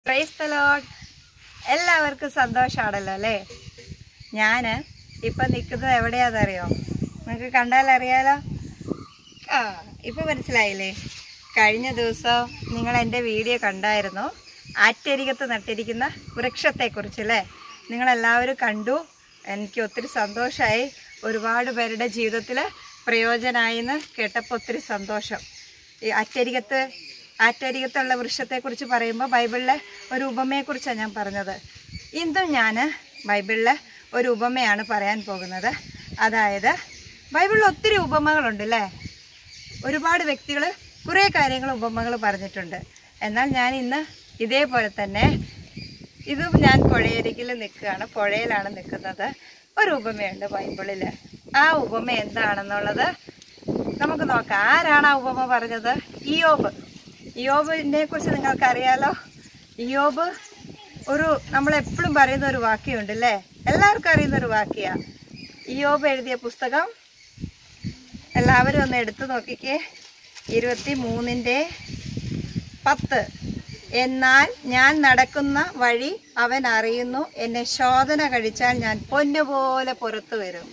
Price the Lord. എല്ലാവർക്കും സന്തോഷമാണല്ലോ അല്ലേ ഞാൻ ഇപ്പം നിൽക്കുന്നത് എവിടെയാണെന്നറിയോ നിങ്ങൾക്ക് കണ്ടാൽ അറിയാലോ ആ ഇപ്പം മനസ്സിലായില്ലേ കഴിഞ്ഞ ദിവസം നിങ്ങൾ എൻ്റെ വീഡിയോ കണ്ടായിരുന്നു ആറ്റരികത്ത് നട്ടിരിക്കുന്ന വൃക്ഷത്തെക്കുറിച്ചല്ലേ നിങ്ങളെല്ലാവരും കണ്ടു എനിക്ക് ഒത്തിരി സന്തോഷമായി ഒരുപാട് പേരുടെ ജീവിതത്തിൽ പ്രയോജനമായി എന്ന് കേട്ടപ്പോൾ ഒത്തിരി സന്തോഷം ഈ ആറ്റരികത്ത് ആറ്റരികത്തുള്ള വൃക്ഷത്തെക്കുറിച്ച് പറയുമ്പോൾ ബൈബിളിലെ ഒരു ഉപമയെക്കുറിച്ചാണ് ഞാൻ പറഞ്ഞത് ഇന്നും ഞാൻ ബൈബിളിലെ ഒരു ഉപമയാണ് പറയാൻ പോകുന്നത് അതായത് ബൈബിളിൽ ഒത്തിരി ഉപമകളുണ്ട് അല്ലേ ഒരുപാട് വ്യക്തികൾ കുറേ കാര്യങ്ങൾ ഉപമകൾ പറഞ്ഞിട്ടുണ്ട് എന്നാൽ ഞാൻ ഇന്ന് ഇതേപോലെ തന്നെ ഇതും ഞാൻ പുഴയരികിൽ നിൽക്കുകയാണ് പുഴയിലാണ് നിൽക്കുന്നത് ഒരു ഉപമയുണ്ട് ബൈബിളിൽ ആ ഉപമ എന്താണെന്നുള്ളത് നമുക്ക് നോക്കാം ആരാണ് ആ ഉപമ പറഞ്ഞത് ഇയോബ് ഇയോബിനെ കുറിച്ച് നിങ്ങൾക്കറിയാലോ ഇയോബ് ഒരു നമ്മളെപ്പോഴും പറയുന്ന ഒരു വാക്യമുണ്ട് അല്ലേ എല്ലാവർക്കും അറിയുന്ന ഒരു വാക്യമാണ് ഇയോബ് എഴുതിയ പുസ്തകം എല്ലാവരും ഒന്ന് എടുത്തു നോക്കിക്കേ ഇരുപത്തി മൂന്നിൻ്റെ പത്ത് എന്നാൽ ഞാൻ നടക്കുന്ന വഴി അവൻ അറിയുന്നു എന്നെ ശോധന കഴിച്ചാൽ ഞാൻ പൊന്നുപോലെ പുറത്തു വരും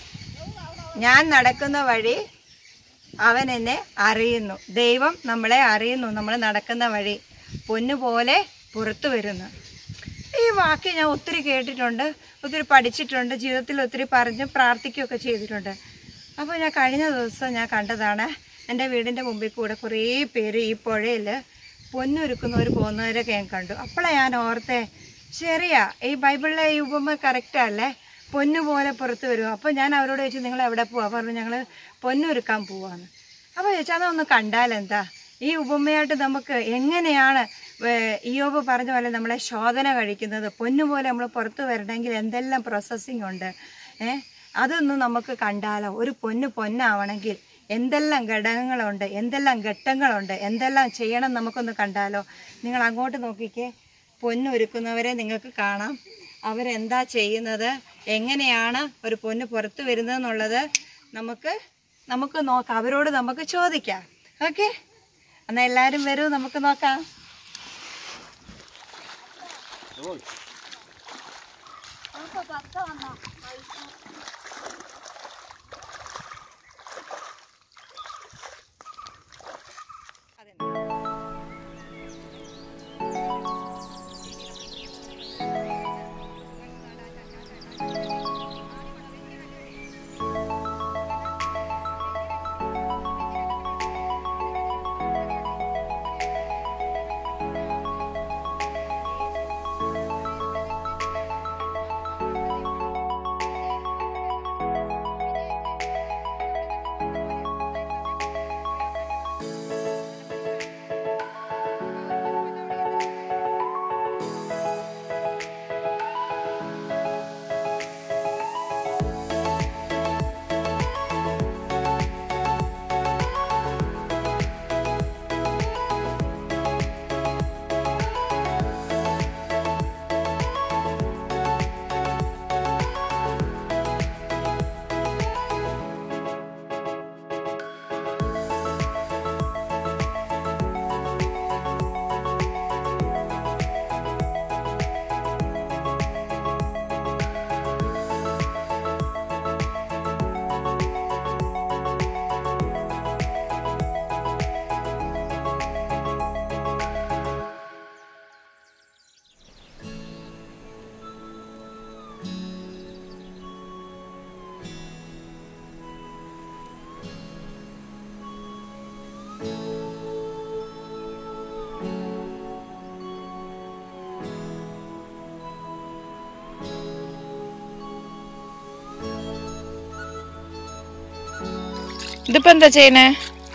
ഞാൻ നടക്കുന്ന വഴി അവൻ എന്നെ അറിയുന്നു ദൈവം നമ്മളെ അറിയുന്നു നമ്മൾ നടക്കുന്ന വഴി പൊന്നുപോലെ പുറത്തു വരുന്നു ഈ വാക്യം ഞാൻ ഒത്തിരി കേട്ടിട്ടുണ്ട് ഒത്തിരി പഠിച്ചിട്ടുണ്ട് ജീവിതത്തിൽ ഒത്തിരി പറഞ്ഞ് പ്രാർത്ഥിക്കുകയൊക്കെ ചെയ്തിട്ടുണ്ട് അപ്പോൾ ഞാൻ കഴിഞ്ഞ ദിവസം ഞാൻ കണ്ടതാണ് എൻ്റെ വീടിൻ്റെ മുമ്പിൽ കൂടെ കുറേ പേര് ഈ പുഴയിൽ പൊന്നൊരുക്കുന്നവർ പോകുന്നവരൊക്കെ ഞാൻ കണ്ടു അപ്പോഴാണ് ഞാൻ ഓർത്തേ ശരിയാ ഈ ബൈബിളിലെ ഈ ഉപമ കറക്റ്റ് അല്ലേ പൊന്നു പോലെ പുറത്ത് വരും അപ്പോൾ ഞാൻ അവരോട് ചോദിച്ചു നിങ്ങൾ എവിടെ പോവാ പറഞ്ഞു ഞങ്ങൾ പൊന്നൊരുക്കാൻ പോവാന്ന് അപ്പോൾ ചോദിച്ചാൽ അതൊന്ന് കണ്ടാലെന്താ ഈ ഉപമയായിട്ട് നമുക്ക് എങ്ങനെയാണ് വേ- ഇയോബ് പറഞ്ഞ പോലെ നമ്മളെ ശോധന കഴിക്കുന്നത് പൊന്നുപോലെ നമ്മൾ പുറത്ത് വരണമെങ്കിൽ എന്തെല്ലാം പ്രോസസ്സിങ് ഉണ്ട് ഏ അതൊന്നും നമുക്ക് കണ്ടാലോ ഒരു പൊന്ന് പൊന്നാവണമെങ്കിൽ എന്തെല്ലാം ഘടകങ്ങളുണ്ട് എന്തെല്ലാം ഘട്ടങ്ങളുണ്ട് എന്തെല്ലാം ചെയ്യണം നമുക്കൊന്ന് കണ്ടാലോ നിങ്ങൾ അങ്ങോട്ട് നോക്കിക്കേ പൊന്നൊരുക്കുന്നവരെ നിങ്ങൾക്ക് കാണാം അവരെന്താ ചെയ്യുന്നത് എങ്ങനെയാണ് ഒരു പൊന്ന് പുറത്ത് വരുന്നതെന്നുള്ളത് നമുക്ക് നമുക്ക് നോക്കാം അവരോട് നമുക്ക് ചോദിക്കാം ഓക്കെ എന്നാൽ എല്ലാവരും വരൂ നമുക്ക് നോക്കാം ഇതിപ്പോ എന്താ ചെയ്യണേ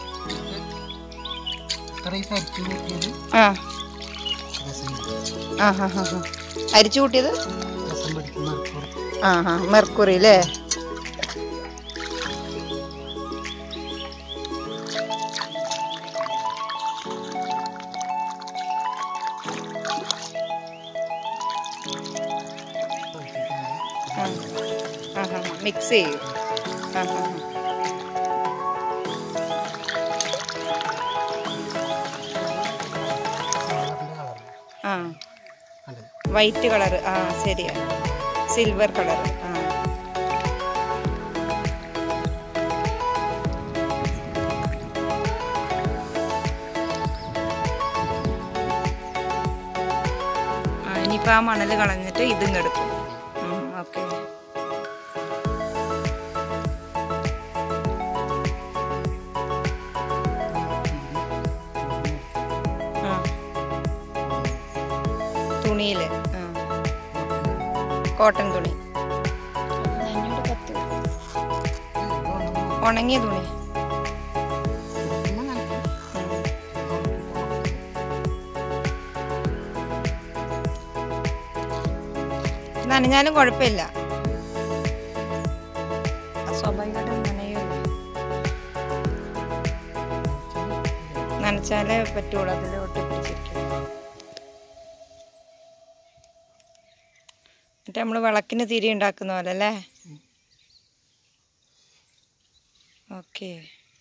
റൈസ് അരിച്ചു കൂട്ടിയത് ആ രസം ആ ഹാ ഹാ ഹാ അരിച്ചു കൂട്ടിയത് രസം പിടിക്കുന്ന മണിക്കൂർ ആ ഹാ മെർക്കുറി അല്ലേ മിക്സ് ചെയ്യും ആ ഹാ ഹാ കളറിൻ്റെ കളർ ആ അതെ വൈറ്റ് കളർ ആ ശരിയാ സിൽവർ കളർ ആ ആ, ഇനിയിപ്പോ ആ മണൽ കളഞ്ഞിട്ട് ഇതും എടുക്കും ഓക്കെ ആ തുണിയില് ആ കോട്ടൺ തുണി ഉണങ്ങിയ തുണി ഉം. നനഞ്ഞാലും കുഴപ്പമില്ല അത് സ്വാഭാവികമായിട്ടും നനയുള്ളൂ നനച്ചാലേ പറ്റുള്ളൂ അതിൽ ഒട്ടിപ്പിടിച്ചിരിക്കും എന്നിട്ട് നമ്മൾ വിളക്കിന് തിരി ഉണ്ടാക്കുന്ന പോലെ അല്ലേ ഓക്കെ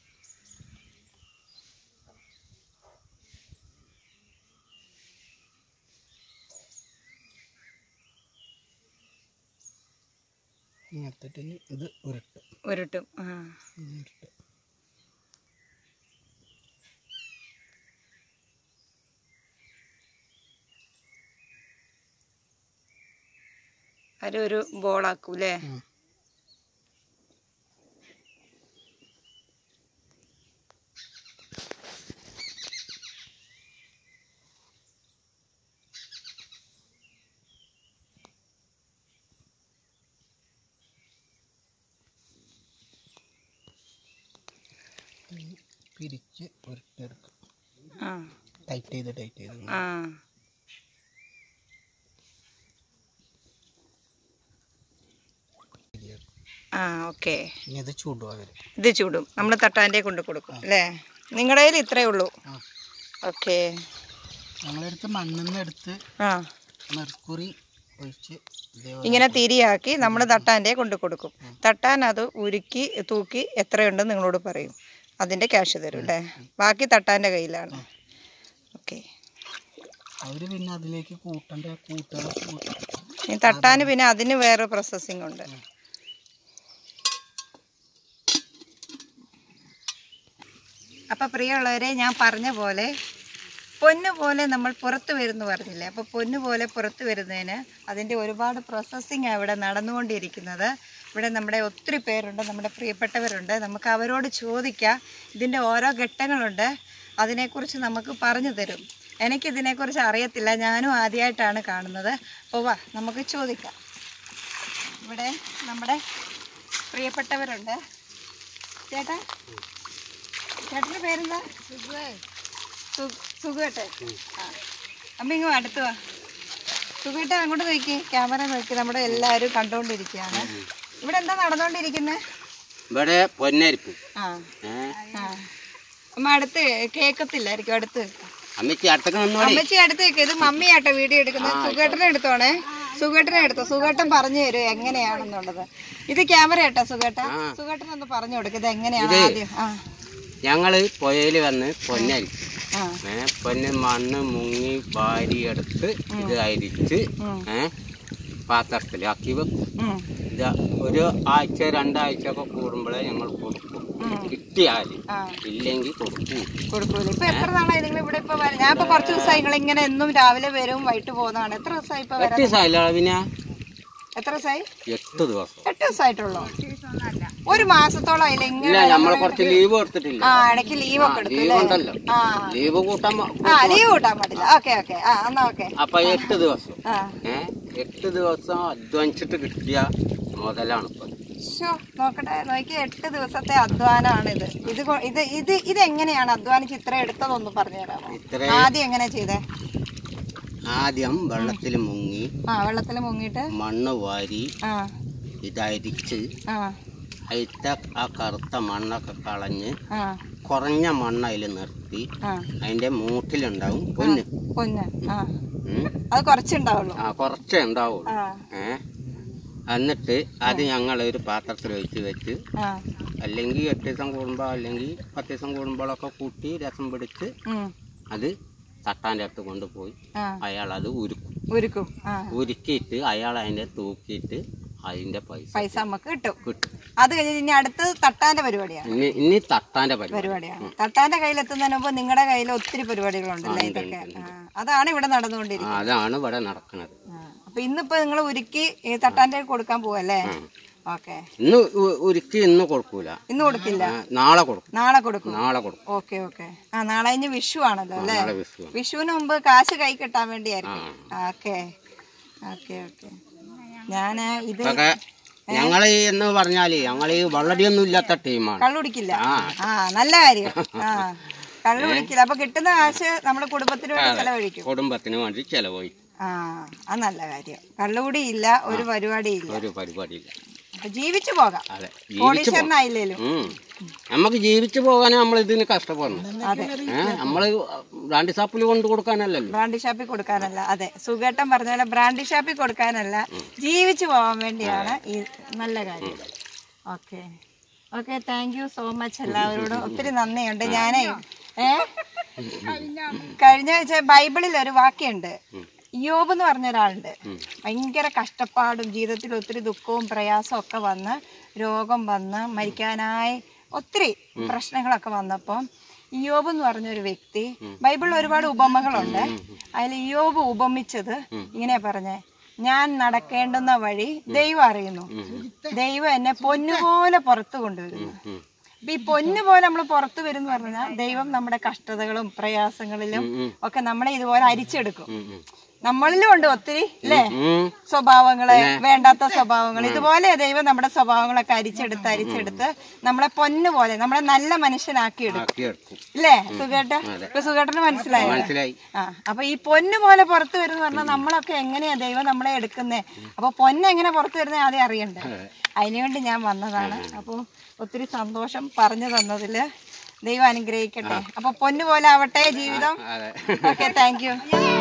ഇങ്ങനത്തെ ഇത് ഉരുട്ട് ഉരുട്ടും ആ ഉരുട്ട് അത് ഒരു ബോളാക്കും അല്ലേ ഉം. ഇനി പിരിച്ച് ഉരുട്ടെടുക്കും ആ ടൈറ്റ് ചെയ്ത് ടൈറ്റ് ചെയ്ത് ആ ശരിയാക്കും. ആ ഓക്കെ ഇനി ഇത് ചൂടുക വരും ഇത് ചൂടും നമ്മൾ തട്ടാൻ്റെ കൊണ്ട് കൊടുക്കും അല്ലേ നിങ്ങളുടെ കയ്യിൽ ഇത്രയേ ഉള്ളൂ ആ ഓക്കെ ഞങ്ങളെടുത്ത് മണ്ണിൽ നിന്ന് എടുത്ത് ആ മെർക്കുറി ഒഴിച്ച് ഇതേപോലെ ഇങ്ങനെ തിരിയാക്കി നമ്മൾ തട്ടാൻ്റെ കൊണ്ട് കൊടുക്കും തട്ടാൻ അത് ഉരുക്കി തൂക്കി എത്രയുണ്ടെന്ന് നിങ്ങളോട് പറയും അതിൻ്റെ ക്യാഷ് തരും അല്ലേ ബാക്കി തട്ടാൻ്റെ കയ്യിലാണ് ഓക്കെ അവർ പിന്നെ അതിലേക്ക് കൂട്ടേണ്ട കൂട്ടുക കൂട്ട ഈ തട്ടാൻ പിന്നെ അതിന് വേറെ പ്രോസസ്സിംഗ് ഉണ്ട് അപ്പൊ പ്രിയമുള്ളവരെ ഞാൻ പറഞ്ഞ പോലെ പൊന്ന് പോലെ നമ്മൾ പുറത്ത് വരുന്നു പറഞ്ഞില്ലേ അപ്പോൾ പൊന്ന് പോലെ പുറത്ത് വരുന്നതിന് അതിൻ്റെ ഒരുപാട് പ്രോസസ്സിങ് ഇവിടെ നടന്നുകൊണ്ടിരിക്കുന്നത് ഇവിടെ നമ്മുടെ ഒത്തിരി പേരുണ്ട് നമ്മുടെ പ്രിയപ്പെട്ടവരുണ്ട് നമുക്ക് അവരോട് ചോദിക്കാം ഇതിൻ്റെ ഓരോ ഘട്ടങ്ങളുണ്ട് അതിനെക്കുറിച്ച് നമുക്ക് പറഞ്ഞു തരും എനിക്കിതിനെക്കുറിച്ച് അറിയത്തില്ല ഞാനും ആദ്യമായിട്ടാണ് കാണുന്നത് അപ്പോൾ വാ നമുക്ക് ചോദിക്കാം ഇവിടെ നമ്മുടെ പ്രിയപ്പെട്ടവരുണ്ട് ചേട്ടാ ചേട്ടൻ്റെ പേരെന്താ സു- സുഖേട്ടൻ ആ അമ്മ ഇങ്ങ് അടുത്ത് വാ സുഖേട്ടൻ അങ്ങോട്ട് നോക്കി ക്യാമറ നോക്കി നമ്മുടെ എല്ലാവരും കണ്ടുകൊണ്ടിരിക്കുകയാണ് ഇവിടെ എന്താ നടന്നുകൊണ്ടിരിക്കുന്നത് ഇവിടെ പൊന്നരിപ്പ് ആ ഏ ആ അമ്മ അടുത്ത് കേക്കത്തില്ലായിരിക്കും അടുത്ത് അമ്മച്ചി അടുത്തൊക്കെ നിന്നോളി അമ്മച്ചി അടുത്ത് വെക്ക് ഇത് മമ്മിയാട്ടോ വീഡിയോ എടുക്കുന്നത് സുഖേട്ടനെ എടുത്തോണേ സുഖേട്ടനെ എടുത്തോ സുഖേട്ടൻ പറഞ്ഞു തരും എങ്ങനെയാണെന്നുള്ളത് ഇത് ക്യാമറ കേട്ടോ സുഖേട്ട സുഖേട്ടൻ ഒന്ന് പറഞ്ഞു കൊടുക്കും ഇത് എങ്ങനെയാണ് ആദ്യം ആ ഞങ്ങള് പുഴയിൽ വന്ന് പൊന്നരിപ്പ് ആ ഏ പൊന്ന് മണ്ണ് മുങ്ങി വാരിയെടുത്ത് ഇത് അരിച്ച് ഏ പാത്രത്തിലാക്കി വെക്കും ഉം, ഇത് ഒരു ആഴ്ച രണ്ടാഴ്ച ഒക്കെ കൂടുമ്പോഴേ ഞങ്ങൾ കൊടുക്കും കിട്ടിയാൽ ആ ഇല്ലെങ്കിൽ കൊടുക്കും കൊടുക്കൂല ഇപ്പൊ എത്ര നാളായി നിങ്ങൾ ഇവിടെ ഇപ്പൊ വര- ഞാൻ ഇപ്പൊ കുറച്ച് ദിവസമായി നിങ്ങൾ ഇങ്ങനെ എന്നും രാവിലെ വരും വൈകിട്ട് പോകുന്നതാണ് എത്ര ദിവസമായി ഇപ്പൊ വരാൻ എട്ട് ദിവസമല്ല പിന്നെ എത്ര ദിവസമായി എട്ട് ദിവസം എട്ട് ദിവസമായിട്ടുള്ളൂ ഒരു മാസത്തോളം ആയില്ല ഇല്ല ഇങ്ങനെ നമ്മൾ കുറച്ച് ലീവ് കൊടുത്തിട്ടില്ല ആ ഇടയ്ക്ക് ലീവ് ഒക്കെ എടുത്തു ലീവ് അല്ലേ ഉണ്ടല്ലോ ആ ലീവ് കൂട്ടാൻ മ- ആ ലീവ് കൂട്ടാൻ പാടില്ല ഓക്കെ ഓക്കെ ആ എന്നാ ഓക്കെ അപ്പൊ എട്ട് ദിവസം ആ ഏ എട്ട് ദിവസം അധ്വാനിച്ചിട്ട് കിട്ടിയ മുതലാണ് ഇപ്പൊ ശോ, നോക്കട്ടെ നോക്കി എട്ട് ദിവസത്തെ അധ്വാനമാണ് ഇത് ഇത് കൊ- ഇത് ഇത് ഇത് എങ്ങനെയാണ് അധ്വാനിച്ച് ഇത്ര എടുത്തതൊന്ന് പറഞ്ഞു തരാമോ ഇത്ര ആദ്യം എങ്ങനെ ചെയ്തേ ആദ്യം വെള്ളത്തിൽ മുങ്ങി ആ വെള്ളത്തിൽ മുങ്ങിയിട്ട് മണ്ണ് വാരി ആ ഇതരിച്ച് ആ അതിലത്തെ ആ കറുത്ത മണ്ണൊക്കെ കളഞ്ഞ് ആ കുറഞ്ഞ മണ്ണ് അതിൽ നിർത്തി ആ അതിന്റെ മൂട്ടിലുണ്ടാവും പൊന്ന് പൊന്ന് ആ ഉം. അത് കുറച്ചുണ്ടാവുള്ളൂ ആ കുറച്ചേ ഉണ്ടാവുള്ളൂ ആ ഏ എന്നിട്ട് അത് ഞങ്ങൾ ഒരു പാത്രത്തിൽ ഒഴിച്ച് വെച്ച് ആ അല്ലെങ്കിൽ എട്ട് ദിവസം കൂടുമ്പോൾ അല്ലെങ്കിൽ പത്ത് ദിവസം കൂടുമ്പോഴൊക്കെ കൂട്ടി രസം പിടിച്ച് ഉം, അത് തട്ടാൻ്റെ അടുത്ത് കൊണ്ടുപോയി ആ അയാൾ അത് ഉരുക്കും ഉരുക്കും ആ ഉരുക്കിയിട്ട് അയാൾ അതിന്റെ തൂക്കിയിട്ട് അതിന്റെ പൈസ പൈസ നമുക്ക് കിട്ടും കിട്ടും അത് കഴിഞ്ഞ് ഇനി അടുത്തത് തട്ടാന്റെ പരിപാടിയാണ് ഇനി ഇനി തട്ടാന്റെ പരിപാടി പരിപാടിയാണ് തട്ടാന്റെ കയ്യിൽ എത്തുന്നതിന് മുമ്പ് നിങ്ങളുടെ കയ്യിൽ ഒത്തിരി പരിപാടികളുണ്ടല്ലേ ഇതൊക്കെ ആ, അതാണ് ഇവിടെ ആ, നടന്നുകൊണ്ടിരിക്കുന്നത് അതാണ് ഇവിടെ നടക്കുന്നത് ആ, അപ്പൊ ഇന്നിപ്പോ നിങ്ങൾ ഉരുക്കി ഈ തട്ടാന്റെ കൊടുക്കാൻ പോവല്ലേ ഓക്കെ ഇന്ന് ഉ- ഉരുക്കി ഇന്ന് കൊടുക്കൂല ഇന്ന് കൊടുക്കില്ല ആ, നാളെ കൊടുക്കും നാളെ കൊടുക്കും നാളെ കൊടുക്കും ഓക്കെ ഓക്കെ ആ നാളെ കഴിഞ്ഞ് വിഷു ആണല്ലോ അല്ലേ നാളെ വിഷു വിഷുവിന് മുമ്പ് കാശ് കൈ കിട്ടാൻ വേണ്ടിയായിരിക്കും ഓക്കെ ഓക്കെ ഓക്കെ ഞാന് ഇത് ഇതൊക്കെ ഞങ്ങൾ എന്ന് പറഞ്ഞാല് ഞങ്ങൾ ഈ വെള്ളടിയൊന്നും ഇല്ലാത്ത ടീമാണ് കള്ളുടിക്കില്ല ആ ആ നല്ല കാര്യം ആ കള്ളു കുടിക്കില്ല അപ്പൊ കിട്ടുന്ന കാശ് നമ്മുടെ കുടുംബത്തിന് വേണ്ടി ചെലവഴിക്കും കുടുംബത്തിന് വേണ്ടി ചെലവായി ആ അത് നല്ല കാര്യം കള്ളുകൂടി ഇല്ല ഒരു പരിപാടി ഇല്ല ഒരു പരിപാടിയില്ല അപ്പൊ ജീവിച്ചു പോകാം അതെ ജീവിച്ചു കോടീശ്വരനായില്ലേലും ഉം. നമുക്ക് ജീവിച്ചു പോകാനേ നമ്മൾ ഇതിന് കഷ്ടപ്പെടണം അതെ ഏഹ് നമ്മള് ബ്രാൻഡി ഷാപ്പിൽ കൊണ്ട് കൊടുക്കാനല്ലല്ലോ ബ്രാൻഡി ഷാപ്പിൽ കൊടുക്കാനല്ല അതെ സുഖേട്ടൻ പറഞ്ഞ പോലെ ബ്രാൻഡി ഷാപ്പിൽ കൊടുക്കാനല്ല ജീവിച്ചു പോകാൻ വേണ്ടിയാണ് ഈ നല്ല കാര്യം okay okay thank you so much എല്ലാവരോടും ഒത്തിരി നന്ദിയുണ്ട് ഞാനേ ഏ കഴിഞ്ഞ ആഴ്ച ബൈബിളിൽ ഒരു വാക്യമുണ്ട് യോബ് എന്ന് പറഞ്ഞ ഒരാളുണ്ട് ഭയങ്കര കഷ്ടപ്പാടും ജീവിതത്തിൽ ഒത്തിരി ദുഃഖവും പ്രയാസവും ഒക്കെ വന്ന് രോഗം വന്ന് മരിക്കാനായി ഒത്തിരി പ്രശ്നങ്ങളൊക്കെ വന്നപ്പം ഇയോബ് എന്ന് പറഞ്ഞൊരു വ്യക്തി ബൈബിളിൽ ഒരുപാട് ഉപമകളുണ്ട് അതിൽ ഇയോബ് ഉപമിച്ചത് ഇങ്ങനെ പറഞ്ഞേ ഞാൻ നടക്കേണ്ടുന്ന വഴി ദൈവം അറിയുന്നു ദൈവം എന്നെ പൊന്നുപോലെ പുറത്തു കൊണ്ടുവരുന്നു അപ്പൊ ഈ പൊന്നു പോലെ നമ്മൾ പുറത്തു വരും എന്ന് പറഞ്ഞാൽ ദൈവം നമ്മുടെ കഷ്ടതകളും പ്രയാസങ്ങളിലും ഒക്കെ നമ്മളെ ഇതുപോലെ അരിച്ചെടുക്കും നമ്മളിലും ഉണ്ട് ഒത്തിരി അല്ലേ ഉം. സ്വഭാവങ്ങള് വേണ്ടാത്ത സ്വഭാവങ്ങൾ ഇതുപോലെ ദൈവം നമ്മുടെ സ്വഭാവങ്ങളൊക്കെ അരിച്ചെടുത്ത് അരിച്ചെടുത്ത് നമ്മളെ പൊന്നു പോലെ നമ്മളെ നല്ല മനുഷ്യനാക്കി എടുക്കും ആക്കിയെടുക്കും ഇല്ലേ സുഖേട്ട ഇപ്പൊ സുഖേട്ടന് മനസ്സിലായോ മനസ്സിലായി ആ അപ്പൊ ഈ പൊന്ന് പോലെ പുറത്തു വരുന്ന പറഞ്ഞാൽ നമ്മളൊക്കെ എങ്ങനെയാ ദൈവം നമ്മളെ എടുക്കുന്നേ അപ്പൊ പൊന്ന് എങ്ങനെ പുറത്തു വരുന്നേ ആദ്യം അറിയണ്ടേ അതിനുവേണ്ടി ഞാൻ വന്നതാണ് അപ്പോൾ ഒത്തിരി സന്തോഷം പറഞ്ഞു തന്നതില് ദൈവം അനുഗ്രഹിക്കട്ടെ അപ്പൊ പൊന്നു പോലെ ആവട്ടെ ജീവിതം അതെ ഓക്കെ താങ്ക് യു